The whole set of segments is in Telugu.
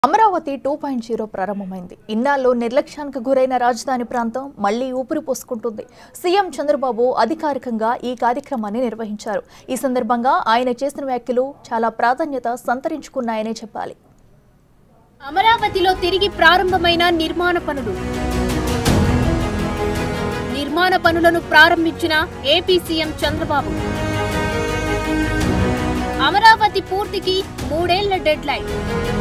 అమరావతి టూ పాయింట్ జీరో ప్రారంభమైంది ఇన్నాళ్ళు నిర్లక్ష్యానికి గురైన రాజధాని ప్రాంతం మళ్లీ ఊపిరి పోసుకుంటుంది సీఎం చంద్రబాబు అధికారికంగా ఈ కార్యక్రమాన్ని నిర్వహించారు ఈ సందర్భంగా ఆయన చేసిన వ్యాఖ్యలు చాలా ప్రాధాన్యత సంతరించుకున్నాయనే చెప్పాలి అమరావతిలో తిరిగి ప్రారంభమైన నిర్మాణ పనులు నిర్మాణ పనులను ప్రారంభించిన ఏపీ సీఎం చంద్రబాబు అమరావతి పూర్తికి మూడేళ్ల డెడ్ లైన్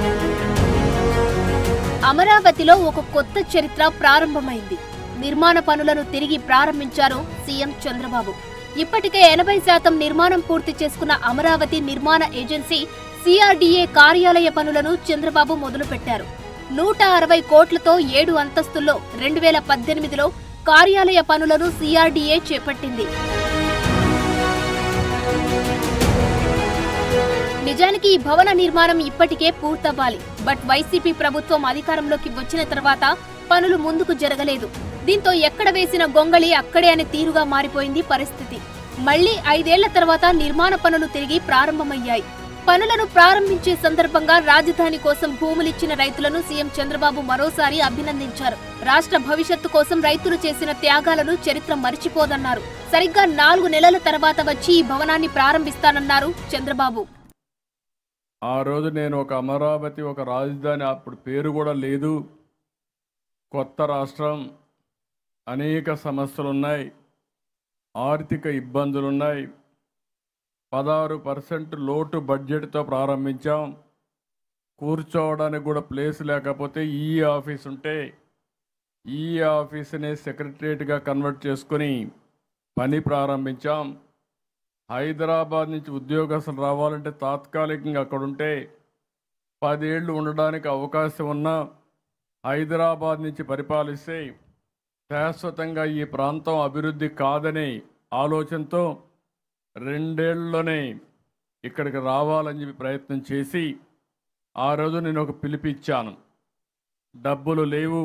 అమరావతిలో ఒక కొత్త చరిత్ర ప్రారంభమైంది నిర్మాణ పనులను తిరిగి ప్రారంభించారు సీఎం చంద్రబాబు ఇప్పటికే ఎనభై శాతం నిర్మాణం పూర్తి చేసుకున్న అమరావతి నిర్మాణ ఏజెన్సీ సిఆర్డీఏ కార్యాలయ పనులను చంద్రబాబు మొదలుపెట్టారు నూట అరవై కోట్లతో ఏడు అంతస్తుల్లో రెండు వేల పద్దెనిమిదిలో కార్యాలయ పనులను సిఆర్డీఏ చేపట్టింది నిజానికి ఈ భవన నిర్మాణం ఇప్పటికే పూర్తవ్వాలి బట్ వైసీపీ ప్రభుత్వం అధికారంలోకి వచ్చిన తర్వాత పనులు ముందుకు జరగలేదు దీంతో ఎక్కడ వేసిన గొంగళి అక్కడే అనే తీరుగా మారిపోయింది పరిస్థితి మళ్లీ ఐదేళ్ల తర్వాత నిర్మాణ పనులు తిరిగి ప్రారంభమయ్యాయి పనులను ప్రారంభించే సందర్భంగా రాజధాని కోసం భూములిచ్చిన రైతులను సీఎం చంద్రబాబు మరోసారి అభినందించారు రాష్ట్ర భవిష్యత్తు కోసం రైతులు చేసిన త్యాగాలను చరిత్ర మరిచిపోదన్నారు సరిగ్గా నాలుగు నెలల తర్వాత వచ్చి ఈ భవనాన్ని ప్రారంభిస్తానన్నారు చంద్రబాబు ఆ రోజు నేను ఒక అమరావతి ఒక రాజధాని అప్పుడు పేరు కూడా లేదు కొత్త రాష్ట్రం అనేక సమస్యలు ఉన్నాయి ఆర్థిక ఇబ్బందులు ఉన్నాయి పదహారు పర్సెంట్ లోటు బడ్జెట్తో ప్రారంభించాం కూర్చోవడానికి కూడా ప్లేస్ లేకపోతే ఈ ఆఫీస్ ఉంటే ఈ ఆఫీస్ని సెక్రటరియట్గా కన్వర్ట్ చేసుకొని పని ప్రారంభించాం హైదరాబాద్ నుంచి ఉద్యోగస్తులు రావాలంటే తాత్కాలికంగా అక్కడ ఉంటే పదేళ్ళు ఉండడానికి అవకాశం ఉన్నా హైదరాబాద్ నుంచి పరిపాలిస్తే శాశ్వతంగా ఈ ప్రాంతం అభివృద్ధి కాదనే ఆలోచనతో రెండేళ్లలోనే ఇక్కడికి రావాలని చెప్పి ప్రయత్నం చేసి ఆ రోజు నేను ఒక పిలిపిచ్చాను డబ్బులు లేవు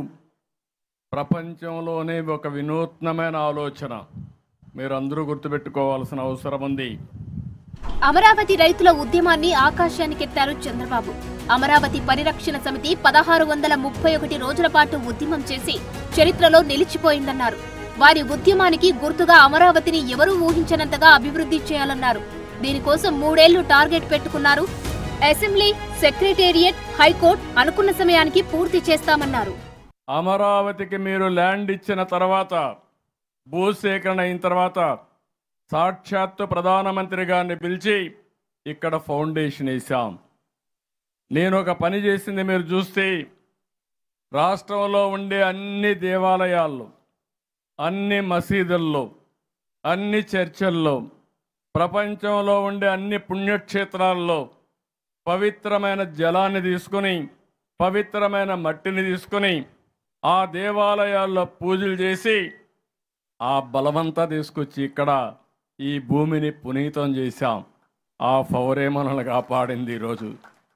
ప్రపంచంలోనే ఒక వినూత్నమైన ఆలోచన మీరు అందరూ గుర్తుపెట్టుకోవాల్సిన అవసరం ఉంది అమరావతి రైతుల ఉద్యమాన్ని ఆకాశానికెత్తారు చంద్రబాబు అమరావతి పరిరక్షణ సమితి పదహారు వందల ముప్పై ఒకటి రోజుల పాటు ఉద్యమం చేసి చరిత్రలో నిలిచిపోయిందన్నారు వారి ఉద్యమానికి గుర్తుగా అమరావతిని ఎవరూ ఊహించనంతగా అభివృద్ధి చేయాలన్నారు దీనికోసం మూడేళ్లు టార్గెట్ పెట్టుకున్నారు అసెంబ్లీ సెక్రటేరియట్ హైకోర్టు అనుకున్న సమయానికి పూర్తి చేస్తామన్నారు అమరావతికి మీరు ల్యాండ్ ఇచ్చిన తర్వాత భూసేకరణ అయిన తర్వాత సాక్షాత్తు ప్రధానమంత్రి గారిని పిలిచి ఇక్కడ ఫౌండేషన్ వేశాం నేను ఒక పని చేసింది మీరు చూస్తే రాష్ట్రంలో ఉండే అన్ని దేవాలయాల్లో అన్ని మసీదుల్లో అన్ని చర్చల్లో ప్రపంచంలో ఉండే అన్ని పుణ్యక్షేత్రాల్లో పవిత్రమైన జలాన్ని తీసుకుని పవిత్రమైన మట్టిని తీసుకుని ఆ దేవాలయాల్లో పూజలు చేసి ఆ బలమంతా తీసుకొచ్చి ఇక్కడ ఈ భూమిని పునీతం చేశాం ఆ ఫౌరే మనల్ని కాపాడింది ఈరోజు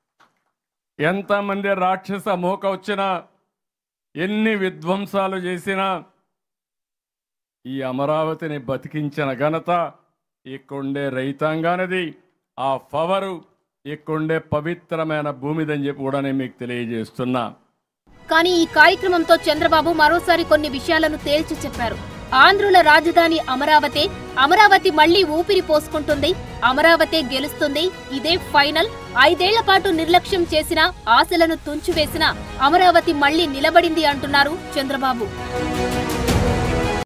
ఎంతమంది రాక్షస మూక వచ్చినా ఎన్ని విధ్వంసాలు చేసినా ఈ అమరావతిని బతికించిన ఘనత ఇక్కడుండే రైతాంగానిది ఆ పవరు ఇక్కడుండే పవిత్రమైన భూమిదని చెప్పి కూడా నేను మీకు తెలియజేస్తున్నా కానీ ఈ కార్యక్రమంతో చంద్రబాబు మరోసారి కొన్ని విషయాలను తేల్చి చెప్పారు ఆంధ్రుల రాజధాని అమరావతి అమరావతి మళ్లీ ఊపిరి పోసుకుంటుంది అమరావతి గెలుస్తుంది ఇదే ఫైనల్ ఐదేళ్ల పాటు నిర్లక్ష్యం చేసిన ఆశలను తుంచివేసిన అమరావతి మళ్లీ నిలబడింది అంటున్నారు చంద్రబాబు